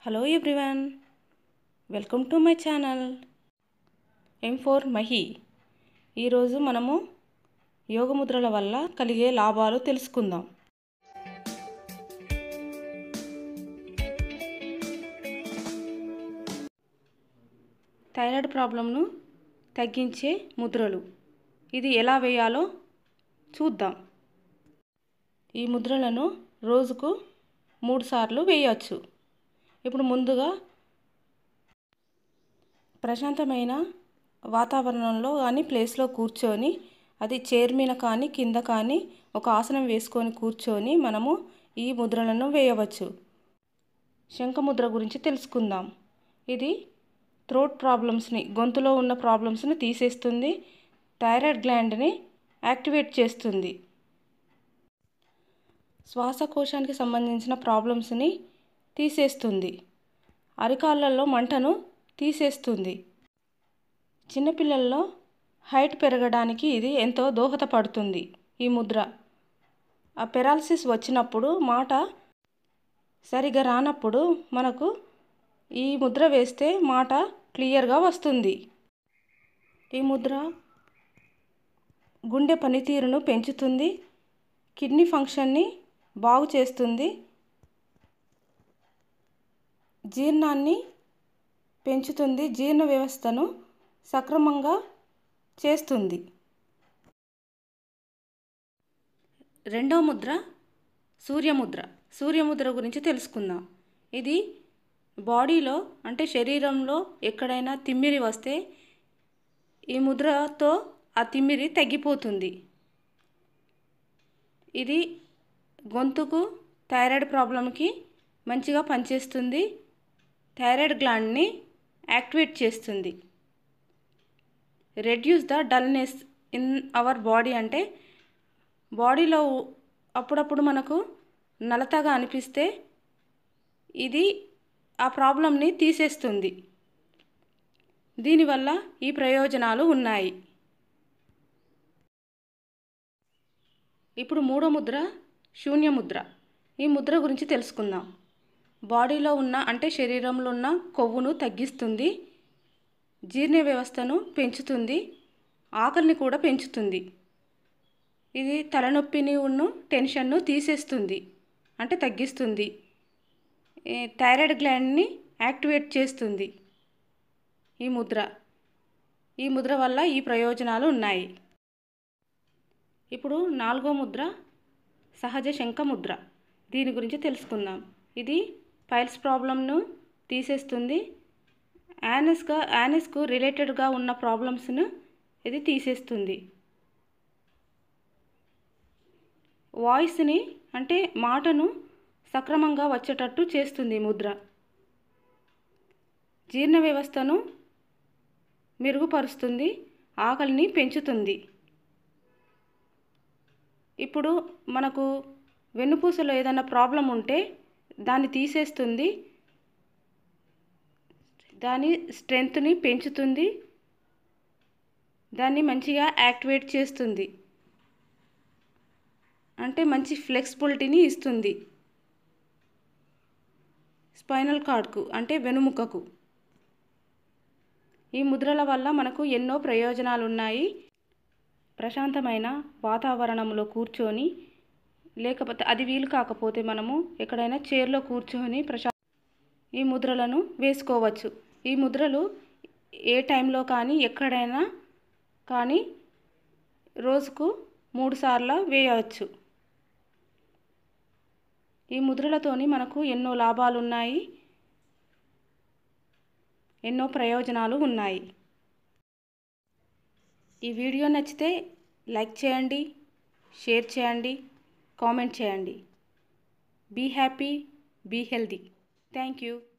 hello everyone welcome to my channel M four Mahi ఈరోజు మనము యోగముద్రల వల్ల కలిగే లాభాలు తెలుసుకుందాం థైరాయిడ్ ప్రాబ్లంను తగ్గించే ముద్రలు ఇది ఎలా వేయాలో చూద్దాం ఈ ముద్రలను రోజుకు మూడు సార్లు వేయవచ్చు ఇప్పుడు ముందుగా ప్రశాంతమైన వాతావరణంలో కానీ ప్లేస్లో కూర్చొని అది చైర్ మీద కానీ కింద కానీ ఒక ఆసనం వేసుకొని కూర్చొని మనము ఈ ముద్రలను వేయవచ్చు శంఖముద్ర గురించి తెలుసుకుందాం ఇది థ్రోట్ ప్రాబ్లమ్స్ని గొంతులో ఉన్న ప్రాబ్లమ్స్ని తీసేస్తుంది థైరాయిడ్ గ్లాండ్ని యాక్టివేట్ చేస్తుంది శ్వాసకోశానికి సంబంధించిన ప్రాబ్లమ్స్ని తీసేస్తుంది అరికాళ్ళల్లో మంటను తీసేస్తుంది చిన్నపిల్లల్లో హైట్ పెరగడానికి ఇది ఎంతో దోహదపడుతుంది ఈ ముద్ర ఆ పెరాలసిస్ వచ్చినప్పుడు మాట సరిగా రానప్పుడు మనకు ఈ ముద్ర వేస్తే మాట క్లియర్గా వస్తుంది ఈ ముద్ర గుండె పనితీరును పెంచుతుంది కిడ్నీ ఫంక్షన్ని బాగు చేస్తుంది జీర్ణాన్ని పెంచుతుంది జీర్ణ వ్యవస్థను సక్రమంగా చేస్తుంది రెండవ ముద్ర సూర్యముద్ర సూర్యముద్ర గురించి తెలుసుకుందాం ఇది బాడీలో అంటే శరీరంలో ఎక్కడైనా తిమ్మిరి వస్తే ఈ ముద్రతో ఆ తిమ్మిరి తగ్గిపోతుంది ఇది గొంతుకు థైరాయిడ్ ప్రాబ్లంకి మంచిగా పనిచేస్తుంది థైరాయిడ్ గ్లాండ్ని యాక్టివేట్ చేస్తుంది reduce the dullness in our body అంటే బాడీలో అప్పుడప్పుడు మనకు నలతగా అనిపిస్తే ఇది ఆ ప్రాబ్లంని తీసేస్తుంది దీనివల్ల ఈ ప్రయోజనాలు ఉన్నాయి ఇప్పుడు మూడో ముద్ర శూన్య ముద్ర ఈ ముద్ర గురించి తెలుసుకుందాం బాడీలో ఉన్న అంటే శరీరంలో ఉన్న కొవ్వును తగ్గిస్తుంది జీర్ణ వ్యవస్థను పెంచుతుంది ఆకలిని కూడా పెంచుతుంది ఇది తలనొప్పిని ఉన్న టెన్షన్ను తీసేస్తుంది అంటే తగ్గిస్తుంది థైరాయిడ్ గ్లాండ్ని యాక్టివేట్ చేస్తుంది ఈ ముద్ర ఈ ముద్ర వల్ల ఈ ప్రయోజనాలు ఉన్నాయి ఇప్పుడు నాలుగో ముద్ర సహజ శంఖ ముద్ర దీని గురించి తెలుసుకుందాం ఇది పైల్స్ ప్రాబ్లంను తీసేస్తుంది యానస్గా యానస్కు రిలేటెడ్గా ఉన్న ప్రాబ్లమ్స్ను ఇది తీసేస్తుంది వాయిస్ని అంటే మాటను సక్రమంగా వచ్చేటట్టు చేస్తుంది ముద్ర జీర్ణ వ్యవస్థను మెరుగుపరుస్తుంది ఆకలిని పెంచుతుంది ఇప్పుడు మనకు వెన్నుపూసలో ఏదైనా ప్రాబ్లం ఉంటే దాన్ని తీసేస్తుంది దాని స్ట్రెంగ్త్ని పెంచుతుంది దాన్ని మంచిగా యాక్టివేట్ చేస్తుంది అంటే మంచి ఫ్లెక్సిబిలిటీని ఇస్తుంది స్పైనల్ కార్డ్కు అంటే వెనుముకకు ఈ ముద్రల వల్ల మనకు ఎన్నో ప్రయోజనాలు ఉన్నాయి ప్రశాంతమైన వాతావరణంలో కూర్చొని లేకపోతే అది వీలు కాకపోతే మనము ఎక్కడైనా చైర్లో కూర్చొని ప్రశా ఈ ముద్రలను వేసుకోవచ్చు ఈ ముద్రలు ఏ టైంలో కానీ ఎక్కడైనా కానీ రోజుకు మూడు సార్లు వేయవచ్చు ఈ ముద్రలతోని మనకు ఎన్నో లాభాలు ఉన్నాయి ఎన్నో ప్రయోజనాలు ఉన్నాయి ఈ వీడియో నచ్చితే లైక్ చేయండి షేర్ చేయండి కామెంట్ చేయండి be happy be healthy thank you